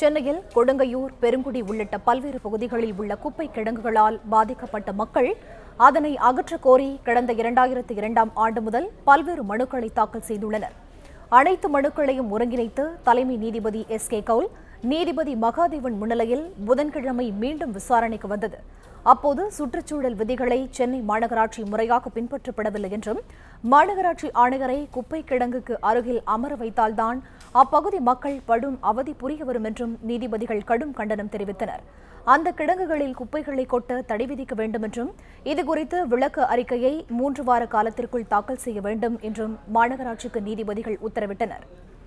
சென்னையில் கொடுங்கையூர் பெருங்குடி உள்ளிட்ட பல்வேறு பகுதிகளில் உள்ள குப்பை கிடங்குகளால் பாதிக்கப்பட்ட மக்கள் அதனை அகற்றக் கோரி கடந்த இரண்டாயிரத்தி இரண்டாம் ஆண்டு முதல் பல்வேறு மனுக்களை தாக்கல் செய்துள்ளனர் அனைத்து மனுக்களையும் ஒருங்கிணைத்து தலைமை நீதிபதி எஸ் கே கவுல் நீதிபதி மகாதேவன் முன்னிலையில் புதன்கிழமை மீண்டும் விசாரணைக்கு வந்தது அப்போது சுற்றுச்சூழல் விதிகளை சென்னை மாநகராட்சி முறையாக பின்பற்றப்படவில்லை என்றும் மாநகராட்சி ஆணையரை குப்பை கிடங்குக்கு அருகில் அமர வைத்தால்தான் அப்பகுதி மக்கள் படும் அவதி புரிய வரும் என்றும் நீதிபதிகள் கடும் கண்டனம் தெரிவித்தனர் அந்த கிடங்குகளில் குப்பைகளை கொட்ட தடை விதிக்க வேண்டும் என்றும் இதுகுறித்து விளக்க அறிக்கையை மூன்று வார காலத்திற்குள் தாக்கல் செய்ய வேண்டும் என்றும் மாநகராட்சிக்கு நீதிபதிகள் உத்தரவிட்டனர்